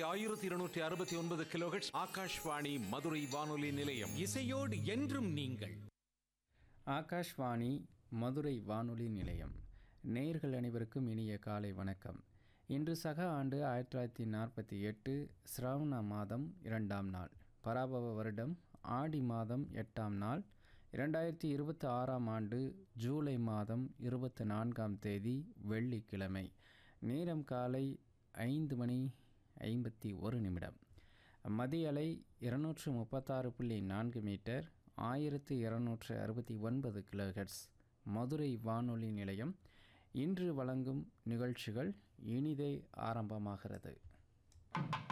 ஆயிரத்தி இருநூற்றி அறுபத்தி ஒன்பது கிலோஹெட்ஸ் ஆகாஷ்வாணி மதுரை வானொலி நிலையம் இசையோடு என்றும் நீங்கள் ஆகாஷ்வாணி மதுரை வானொலி நிலையம் நேயர்கள் அனைவருக்கும் இனிய காலை வணக்கம் இன்று சக ஆண்டு ஆயிரத்தி தொள்ளாயிரத்தி நாற்பத்தி எட்டு சிராவண மாதம் இரண்டாம் நாள் பராபவ வருடம் ஆடி மாதம் எட்டாம் நாள் இரண்டாயிரத்தி இருபத்தி ஆறாம் ஆண்டு ஜூலை மாதம் இருபத்தி நான்காம் தேதி வெள்ளிக்கிழமை நேரம் காலை ஐந்து மணி ஐம்பத்தி ஒரு நிமிடம் மதிய அலை இருநூற்று முப்பத்தாறு புள்ளி நான்கு மீட்டர் ஆயிரத்து இருநூற்று அறுபத்தி ஒன்பது கிலோஹெர்ட்ஸ் மதுரை வானொலி நிலையம் இன்று வழங்கும் நிகழ்ச்சிகள் இனிதே ஆரம்பமாகிறது